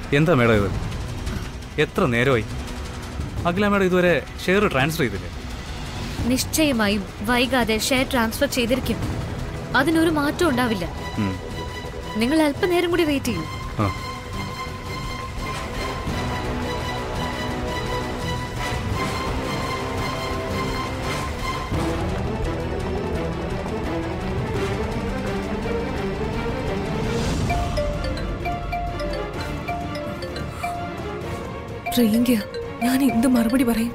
എന്താ മേഡം ഇത് എത്ര നേരമായി അഖില മേഡം ഇതുവരെ ഷെയർ ട്രാൻസ്ഫർ ചെയ്തില്ലേ നിശ്ചയമായും വൈകാതെ ഷെയർ ട്രാൻസ്ഫർ ചെയ്തിരിക്കും അതിനൊരു മാറ്റം ഉണ്ടാവില്ല ഉം. നിങ്ങൾ അല്പനേരം കൂടി വെയിറ്റ് ചെയ്യൂ ആ പ്രിയങ്ക ഞാൻ എന്ത് മറുപടി പറയും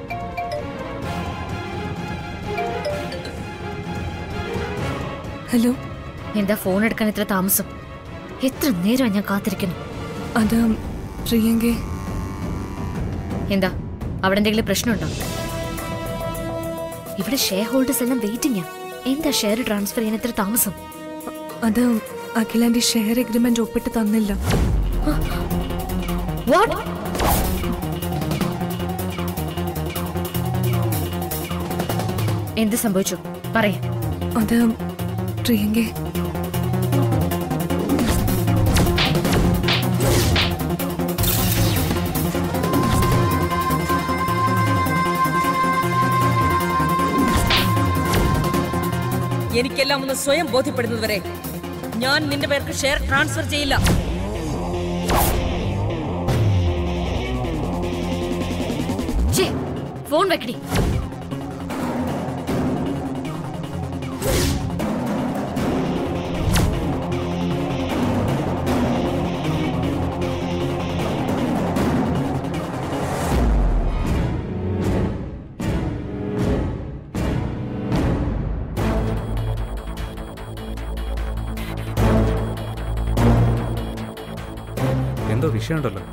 ഹലോ എന്താ ഫോൺ എടുക്കാൻ ഇത്ര താമസം എത്ര നേരം ഞാൻ കാത്തിരിക്കുന്നു അത് പ്രിയങ്ക എന്താ അവിടെ എന്തെങ്കിലും പ്രശ്നമുണ്ടോ ഇവിടെ ഷെയർ ഹോൾഡേഴ്സ് എല്ലാം വെയിറ്റിംഗ് എന്താ ഷെയർ ട്രാൻസ്ഫർ ചെയ്യാൻ ഇത്ര താമസം അത് അഖിലാന്റെ ഷെയർ എഗ്രിമെന്റ് ഒപ്പിട്ട് തന്നില്ല വാട്ട് എന്ത് സംഭവിച്ചു പറയാ അത് പ്രിയങ്ക എനിക്കെല്ലാം ഒന്ന് സ്വയം ബോധ്യപ്പെടുന്നതുവരെ ഞാൻ നിന്റെ പേർക്ക് ഷെയർ ട്രാൻസ്ഫർ ചെയ്യില്ല ഛേ, ഫോൺ വെക്കടി എന്തോ വിഷയമുണ്ടല്ലോ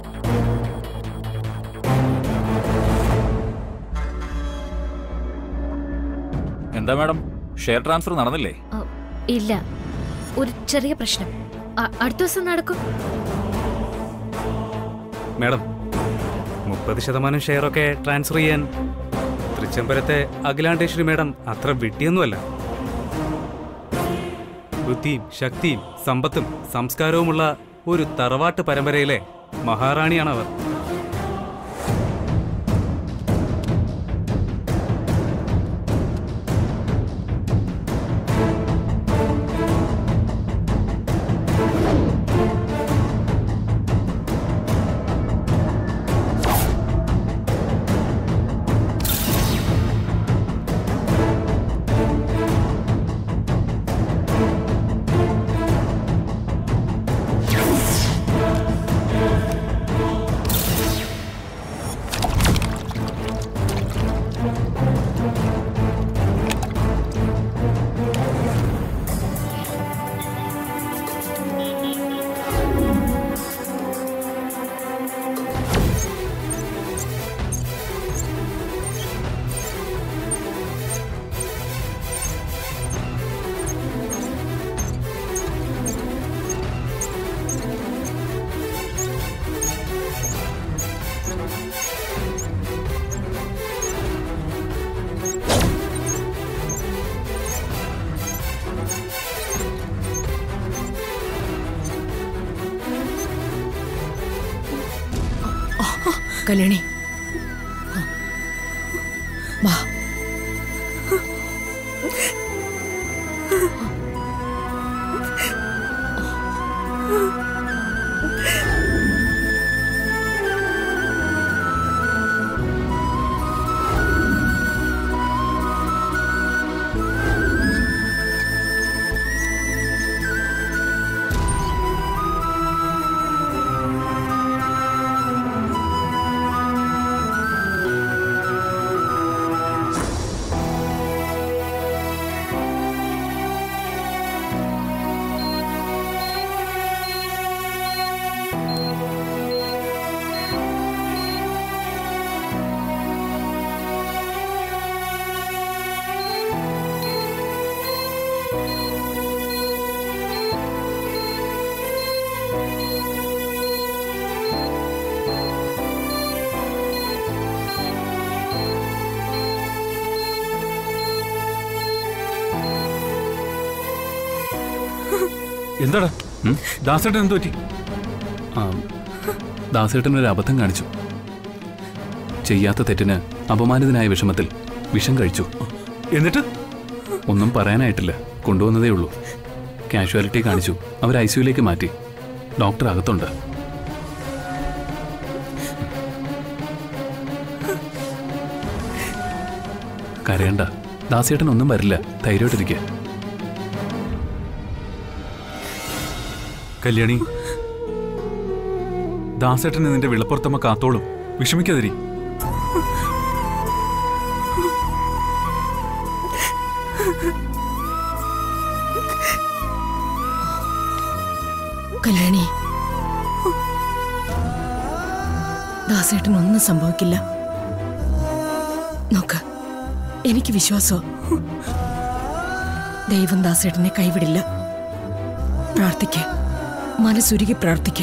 എന്താ മാഡം ഷെയർ ട്രാൻസ്ഫർ നടന്നില്ലേ ഓ, ഇല്ല ഒരു ചെറിയ പ്രശ്നം അ- അടുത്ത ദിവസം നടക്കും മേഡം മുപ്പത് ശതമാനം ഷെയറൊക്കെ ട്രാൻസ്ഫർ ചെയ്യാൻ തൃച്ചംബരത്തെ അഖിലാണ്ടേശ്വരി മേഡം അത്ര വിട്ടിയൊന്നുമല്ല ബുദ്ധിയും ശക്തിയും സമ്പത്തും സംസ്കാരവുമുള്ള ഒരു തറവാട്ട് പരമ്പരയിലെ മഹാറാണിയാണ് അവർ കല്യാണി വാ എന്താടാ ദാസേട്ടൻ എന്ത് പറ്റി ആ, ദാസേട്ടൻ ഒരു അബദ്ധം കാണിച്ചു ചെയ്യാത്ത തെറ്റിന് അപമാനിതനായ വിഷമത്തിൽ വിഷം കഴിച്ചു എന്നിട്ട് ഒന്നും പറയാനായിട്ടില്ല കൊണ്ടുവന്നതേ ഉള്ളൂ കാഷ്വാലിറ്റി കാണിച്ചു അവർ ഐ സിയുലേക്ക് മാറ്റി ഡോക്ടർ അകത്തുണ്ട് കരയണ്ട ദാസേട്ടൻ ഒന്നും വരില്ല ധൈര്യമായിട്ടിരിക്കുക കല്യാണി ദാസേട്ടന് നിന്റെ വിളപ്പുറത്തമ്മ കാത്തോളും വിഷമിക്കാതിരി കല്യാണി ദാസേട്ടൻ ഒന്നും സംഭവിക്കില്ല നോക്ക് എനിക്ക് വിശ്വാസം ദൈവം ദാസേട്ടനെ കൈവിടില്ല പ്രാർത്ഥിക്ക് മനസ്സുരുകി പ്രാർത്ഥിക്ക്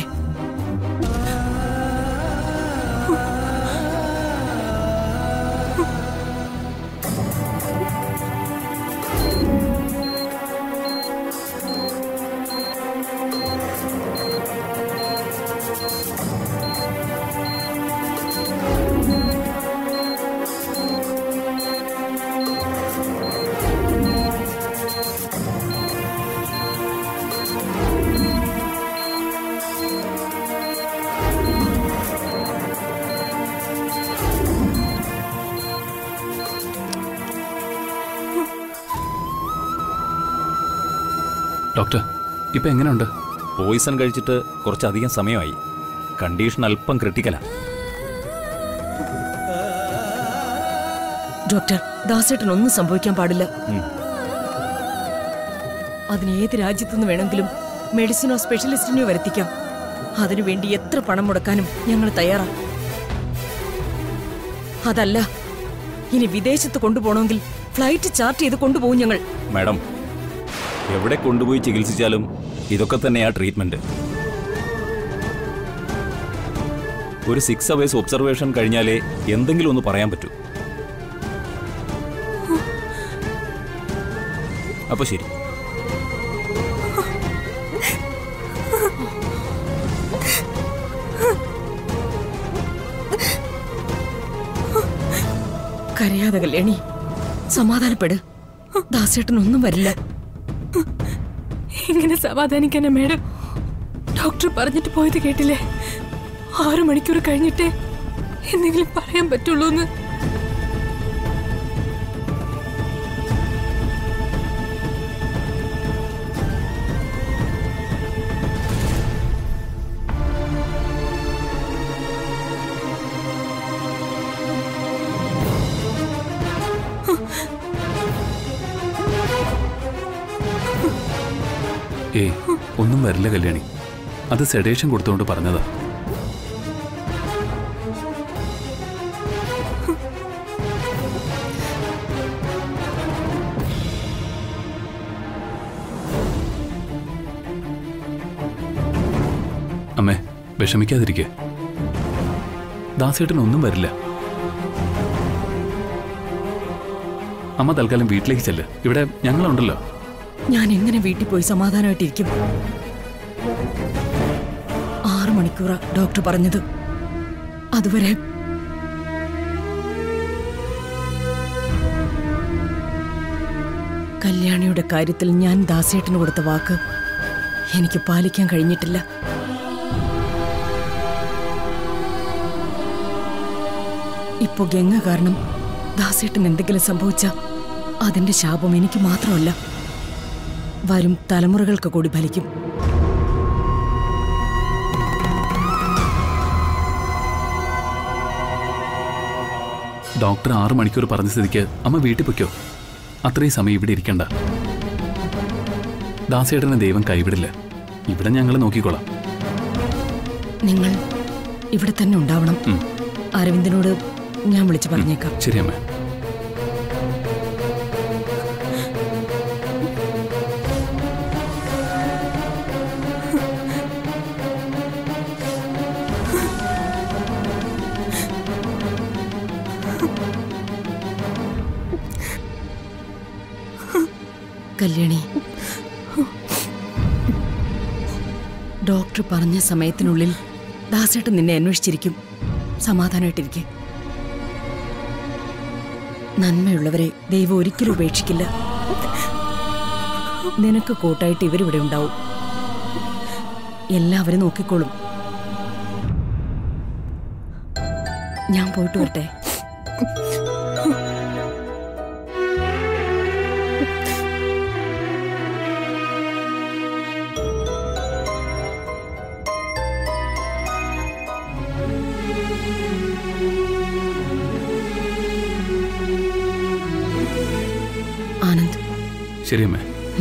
ഡോക്ടർ ഇപ്പൊ എങ്ങനെയുണ്ട് പോയിസൺ കഴിച്ചിട്ട് കുറച്ചധികം സമയമായി കണ്ടീഷൻ അല്പം ക്രിട്ടിക്കലാ ഡോക്ടർ ദാസേട്ടൻ ഒന്നും സംഭവിക്കാൻ പാടില്ല ഉം. അതിന് ഏത് രാജ്യത്തുനിന്ന് വേണമെങ്കിലും മെഡിസിനോ സ്പെഷ്യലിസ്റ്റിനെയോ വരുത്തിക്കാം അതിനുവേണ്ടി എത്ര പണം മുടക്കാനും ഞങ്ങൾ തയ്യാറാ അതല്ല ഇനി വിദേശത്ത് കൊണ്ടുപോകണമെങ്കിൽ ഫ്ലൈറ്റ് ചാർട്ട് ചെയ്ത് കൊണ്ടുപോകും ഞങ്ങൾ മാഡം എവിടെ കൊണ്ടുപോയി ചികിത്സിച്ചാലും ഇതൊക്കെ തന്നെയാ ട്രീറ്റ്മെന്റ് ഒരു സിക്സ് അവേഴ്സ് ഒബ്സർവേഷൻ കഴിഞ്ഞാലേ എന്തെങ്കിലും ഒന്ന് പറയാൻ പറ്റൂ അപ്പൊ ശരി കരയാതെ കല്യാണി സമാധാനപ്പെട് ദാസേട്ടൻ ഒന്നും വരില്ല എങ്ങനെ സമാധാനിക്കാനാ മേഡം ഡോക്ടർ പറഞ്ഞിട്ട് പോയത് കേട്ടില്ലേ ആറു മണിക്കൂർ കഴിഞ്ഞിട്ടേ എന്തെങ്കിലും പറയാൻ പറ്റുള്ളൂ എന്ന് ഏയ് ഒന്നും വരില്ല കല്യാണി അത് സെഡേഷൻ കൊടുത്തുകൊണ്ട് പറഞ്ഞതാ അമ്മേ വിഷമിക്കാതിരിക്കെ ദാസേട്ടൻ ഒന്നും വരില്ല അമ്മ തൽക്കാലം വീട്ടിലേക്ക് ചെല്ല് ഇവിടെ ഞങ്ങളുണ്ടല്ലോ ഞാൻ എങ്ങനെ വീട്ടിൽ പോയി സമാധാനമായിട്ടിരിക്കും ആറു മണിക്കൂറാ ഡോക്ടർ പറഞ്ഞത് അതുവരെ കല്യാണിയുടെ കാര്യത്തിൽ ഞാൻ ദാസേട്ടന് കൊടുത്ത വാക്ക് എനിക്ക് പാലിക്കാൻ കഴിഞ്ഞിട്ടില്ല ഇപ്പൊ ഗംഗ കാരണം ദാസേട്ടൻ എന്തെങ്കിലും സംഭവിച്ച അതിന്റെ ശാപം എനിക്ക് മാത്രമല്ല വരും തലമുറകൾക്ക് കൂടി ഫലിക്കും ഡോക്ടർ ആറു മണിക്കൂർ പറഞ്ഞ സ്ഥിതിക്ക് അമ്മ വീട്ടിൽ പൊയ്ക്കോ അത്രയും സമയം ഇവിടെ ഇരിക്കണ്ട ദാസേട്ടനെ ദൈവം കൈവിടില്ല ഇവിടെ ഞങ്ങൾ നോക്കിക്കോളാം നിങ്ങൾ ഇവിടെ തന്നെ ഉണ്ടാവണം ഉം. അരവിന്ദനോട് ഞാൻ വിളിച്ചു പറഞ്ഞേക്കാം ശരി അമ്മ കല്യാണി ഡോക്ടർ പറഞ്ഞ സമയത്തിനുള്ളിൽ ദാസേട്ടൻ നിന്നെ അന്വേഷിച്ചിരിക്കും സമാധാനമായിട്ടിരിക്കെ നന്മയുള്ളവരെ ദൈവം ഒരിക്കലും ഉപേക്ഷിക്കില്ല നിനക്ക് കൂട്ടായിട്ട് ഇവരിവിടെ ഉണ്ടാവും എല്ലാവരും നോക്കിക്കോളും ഞാൻ പോയിട്ട് വരട്ടെ ആനന്ദ് ശരി അമ്മേ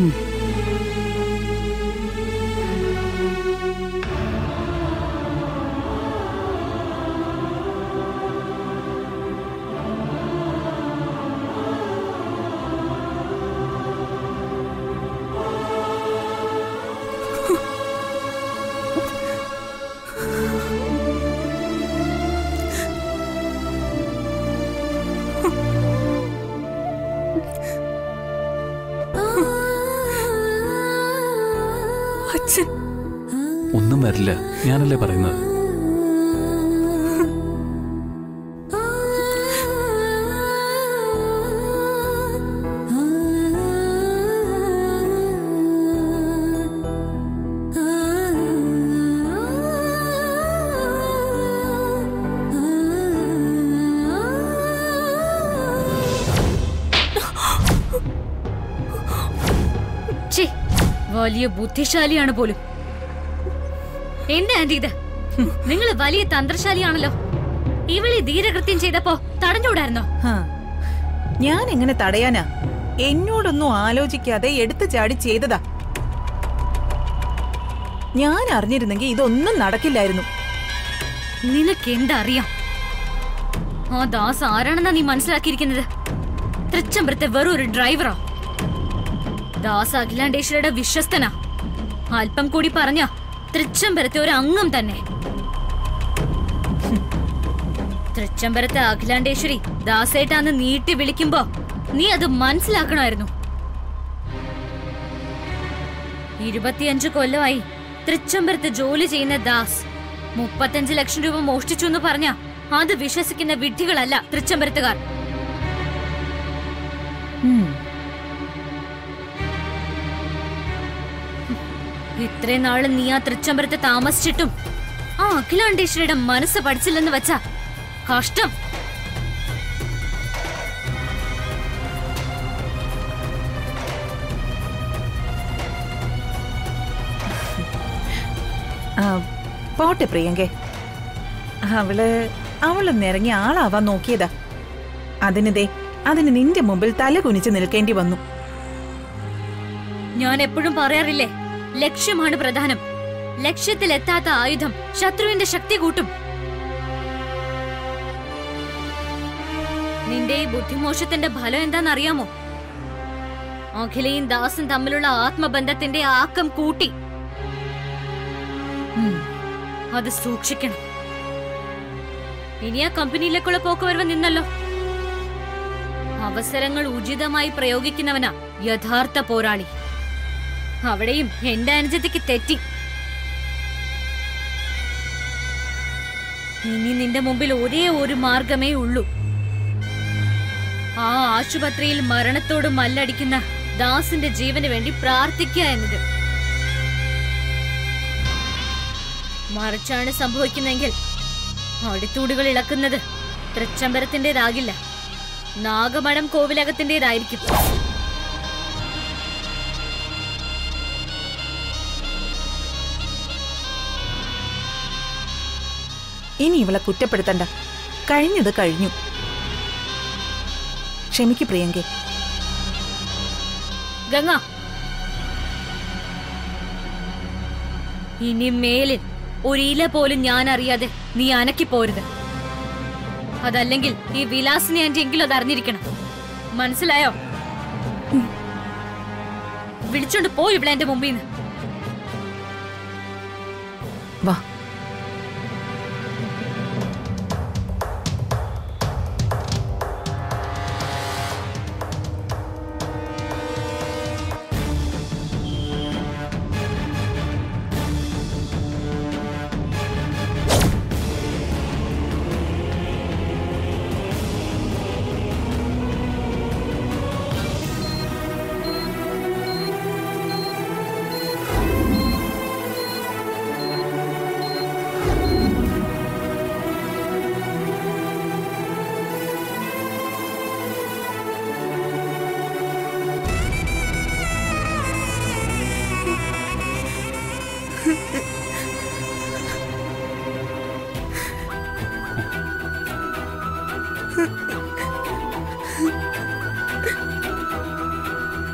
അച്ഛൻ ഒന്നും വരില്ല ഞാനല്ലേ പറയുന്നത് ഛേ, വലിയ ബുദ്ധിശാലിയാണ് പോലും എന്താ ആന്റി ഇത് നിങ്ങൾ വലിയ തന്ത്രശാലിയാണല്ലോ ഇവളി ധീരകൃത്യം ചെയ്തപ്പോ തടഞ്ഞൂടായിരുന്നോ ഹാ. ഞാൻ എങ്ങനെ തടയാനാ എന്നോടൊന്നും ആലോചിക്കാതെ എടുത്തു ചാടി ചെയ്തതാ ഞാൻ അറിഞ്ഞിരുന്നെങ്കിൽ ഇതൊന്നും നടക്കില്ലായിരുന്നു നിനക്ക് എന്താ അറിയാം ആ ദാസ് ആരാണെന്നാ നീ മനസ്സിലാക്കിയിരിക്കുന്നത് തൃച്ചംബരത്തെ വെറും ഒരു ഡ്രൈവറാ ദാസ് അഖിലാണ്ടേശ്വരയുടെ വിശ്വസ്തനാ അല്പം കൂടി പറഞ്ഞ തൃച്ചംബരത്തെ ഒരു അംഗം തന്നെ ഹും. തൃച്ചംബരത്തെ അഖിലാണ്ടേശ്വരി ദാസേട്ടാന്ന് നീട്ടി വിളിക്കുമ്പോ നീ അത് മനസ്സിലാക്കണമായിരുന്നു ഇരുപത്തിയഞ്ച് കൊല്ലമായി തൃച്ചംബരത്ത് ജോലി ചെയ്യുന്ന ദാസ് മുപ്പത്തഞ്ച് ലക്ഷം രൂപ മോഷ്ടിച്ചു എന്ന് പറഞ്ഞ അത് വിശ്വസിക്കുന്ന വിഡ്ഢികളല്ല തൃച്ചംബരത്തുകാർ ഉം. ഇത്രയും നാള് നീ ആ തൃച്ചംബരത്ത് താമസിച്ചിട്ടും ആ അഖിലാണ്ടേശ്വരിയുടെ മനസ്സ് പഠിച്ചില്ലെന്ന് വെച്ചാ കഷ്ടം ആ, പോട്ടെ പ്രിയങ്കെ അവള് അവള് നിറങ്ങി ആളാവാൻ നോക്കിയതാ അതിനിതേ അതിന് നിന്റെ മുമ്പിൽ തല കുനിച്ച് നിൽക്കേണ്ടി വന്നു ഞാൻ എപ്പോഴും പറയാറില്ലേ ലക്ഷ്യമാണ് പ്രധാനം ലക്ഷ്യത്തിലെത്താത്ത ആയുധം ശത്രുവിന്റെ ശക്തി കൂട്ടും നിന്റെ ഈ ബുദ്ധിമോശത്തിന്റെ ഫലം എന്താണെന്നറിയാമോ അഖിലയും ദാസും തമ്മിലുള്ള ആത്മബന്ധത്തിന്റെ ആക്കം കൂട്ടി ഉം. അത് സൂക്ഷിക്കണം ഇനി ആ കമ്പനിയിലേക്കുള്ള പോക്കുവരവ് നിന്നല്ലോ അവസരങ്ങൾ ഉചിതമായി പ്രയോഗിക്കുന്നവനാ യഥാർത്ഥ പോരാളി അവിടെയും എന്റെ അനുജത്തിക്ക് തെറ്റി ഇനി നിന്റെ മുമ്പിൽ ഒരേ ഒരു മാർഗമേ ഉള്ളൂ ആ ആശുപത്രിയിൽ മരണത്തോട് മല്ലടിക്കുന്ന ദാസിന്റെ ജീവന് വേണ്ടി പ്രാർത്ഥിക്കുക എന്നത് മറിച്ചാണ് സംഭവിക്കുന്നെങ്കിൽ അടിത്തൂടുകൾ ഇളക്കുന്നത് തൃച്ചംബരത്തിന്റേതാകില്ല നാഗമഠം കോവിലകത്തിന്റേതായിരിക്കും ഇനി ഇവളെ കുറ്റപ്പെടുത്തണ്ട കഴിഞ്ഞത് കഴിഞ്ഞു ക്ഷമിക്ക് പ്രിയങ്കെ ഗംഗ ഇനി മേലിൽ ഒരു ഇല പോലും ഞാൻ അറിയാതെ നീ അനക്കി പോരുത് അതല്ലെങ്കിൽ ഈ വിലാസിനെ ആന്റി എങ്കിലും അത് അറിഞ്ഞിരിക്കണം മനസ്സിലായോ വിളിച്ചോണ്ട് പോയി ഇവിടെ എന്റെ മുമ്പിൽ നിന്ന് വാ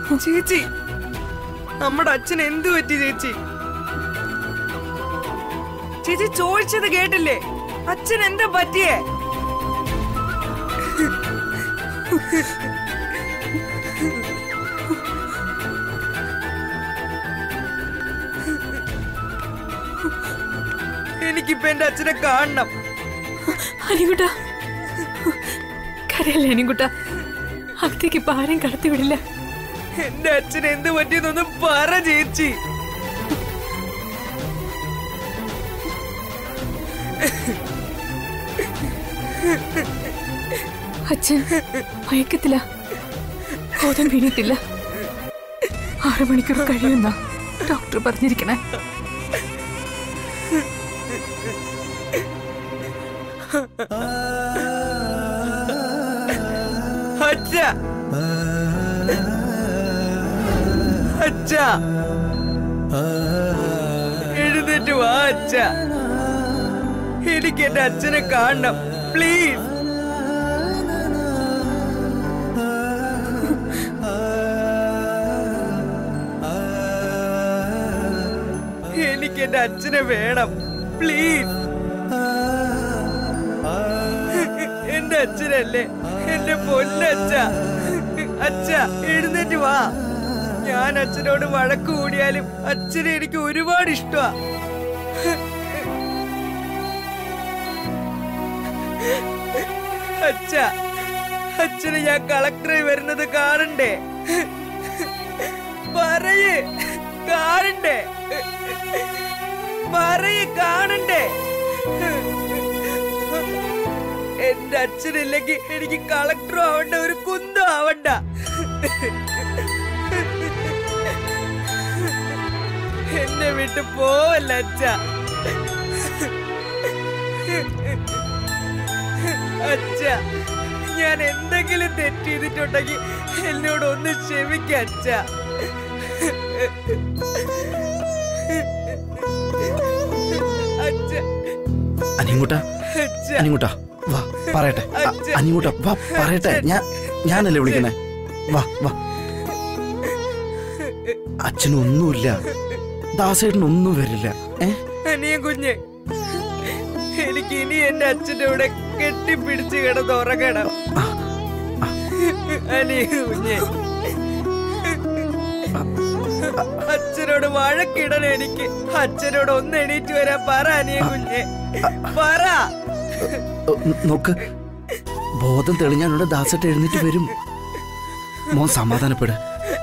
ചേച്ചി നമ്മുടെ അച്ഛൻ എന്തു പറ്റി ചേച്ചി ചേച്ചി ചോദിച്ചത് കേട്ടില്ലേ അച്ഛൻ എന്താ പറ്റിയേ എനിക്കിപ്പോ എന്റെ അച്ഛനെ കാണണം അനികുട്ട കരയല്ലേ അനികുട്ട അകത്തേക്ക് ഇപ്പൊ ആരെയും കടത്തിവിടില്ല എന്റെ അച്ഛൻ എന്ത് പറ്റിയെന്നൊന്ന് പറ ചേച്ചി അച്ഛൻ മയക്കത്തില്ല ബോധം വീണിട്ടില്ല ആറു മണിക്കൂർ കഴിയുന്ന ഡോക്ടർ പറഞ്ഞിരിക്കണേ അച്ഛ അച്ഛ എഴുന്നേറ്റ് വാ അച്ഛ എനിക്ക് എന്റെ അച്ഛനെ കാണണം പ്ലീസ് എനിക്ക് എന്റെ അച്ഛനെ വേണം പ്ലീസ് എന്റെ അച്ഛനല്ലേ എന്റെ പൊന്നച്ഛ അച്ഛ എഴുന്നേറ്റ് വാ ഞാൻ അച്ഛനോട് വഴക്ക് കൂടിയാലും അച്ഛനെ എനിക്ക് ഒരുപാട് ഇഷ്ടമാ അച്ഛ അച്ഛന് ഞാൻ കളക്ടറായി വരുന്നത് കാണണ്ടേ പറയേ കാണണ്ടേ പറയേ കാണണ്ടേ എന്റെ അച്ഛനില്ലെങ്കിൽ എനിക്ക് കളക്ടറും ആവണ്ട ഒരു കുന്തം ആവണ്ട എന്നെ വിട്ട് പോവല്ല അച്ഛ അച്ഛ ഞാൻ എന്തെങ്കിലും തെറ്റ് ചെയ്തിട്ടുണ്ടെങ്കിൽ എന്നോട് ഒന്ന് ക്ഷമിക്ക അച്ഛ അച്ഛ അനിങ്ങൂട്ട അച്ഛ അനിങ്ങൂട്ട വാ പറയട്ടെ അ- അച്ഛൻ. അനിങ്ങൂട്ട വാ പറയട്ടെ ഞാൻ ഞാനല്ലേ വിളിക്കുന്നേ വാ വാ അച്ഛനൊന്നുമില്ല ദാസേട്ടനൊന്നും വരില്ല ഏ അനിയ കുഞ്ഞ് എനിക്ക് ഇനി എന്റെ അച്ഛന്റെ കൂടെ കെട്ടിപ്പിടിച്ച് കിടന്ന് ഉറങ്ങണം അനിയ കുഞ്ഞ് അച്ഛനോട് വഴക്കിടണം എനിക്ക് അച്ഛനോട് ഒന്ന് എണീറ്റ് വരാൻ പറ അനിയ കുഞ്ഞ് പറ ഓ, ന- നോക്ക് ബോധം തെളിഞ്ഞാലുണ്ട് ദാസേട്ട എഴുന്നേറ്റ് വരും മോൻ സമാധാനപ്പെട്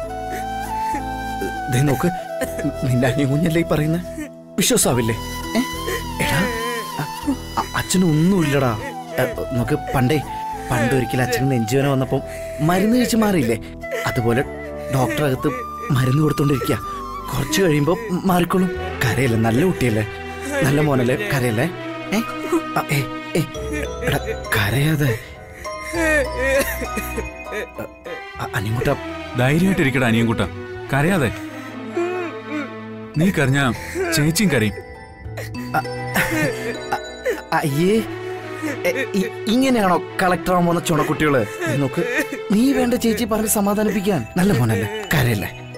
ദേ നോക്ക് നിന്റെ അനിയ കുഞ്ഞല്ലേ ഈ പറയുന്നത് വിശ്വാസാവില്ലേ ഏ? എടാ അ- അ- അച്ഛനൊന്നുമില്ലടാ എ, നോക്ക് പണ്ടേ പണ്ട് ഒരിക്കലും അച്ഛന് നെഞ്ചുവേന വന്നപ്പോ മരുന്ന് കഴിച്ച് മാറിയില്ലേ അതുപോലെ ഡോക്ടർ അകത്ത് മരുന്ന് കൊടുത്തോണ്ടിരിക്കുക കുറച്ച് കഴിയുമ്പോ മാറിക്കോളും കരയല്ലേ നല്ല കുട്ടിയല്ലേ നല്ല മോനല്ലേ കരയല്ലേ ഏ അ, ഏ, ഏ, എടാ, കരയാതെ അ- അനിമുട്ട ധൈര്യമായിട്ടിരിക്കട അനിയൻകുട്ട കരയാതെ നീ കരഞ്ഞ ചേച്ചിയും കരയും അയ്യേ എ, ഇ- ഇങ്ങനെയാണോ കളക്ടർ ആവാൻ പോകുന്ന ചുണക്കുട്ടികള് ദേ നോക്ക് നീ വേണ്ട ചേച്ചി പറഞ്ഞ് സമാധാനിപ്പിക്കാൻ നല്ല മോനല്ലേ കരയല്ലേ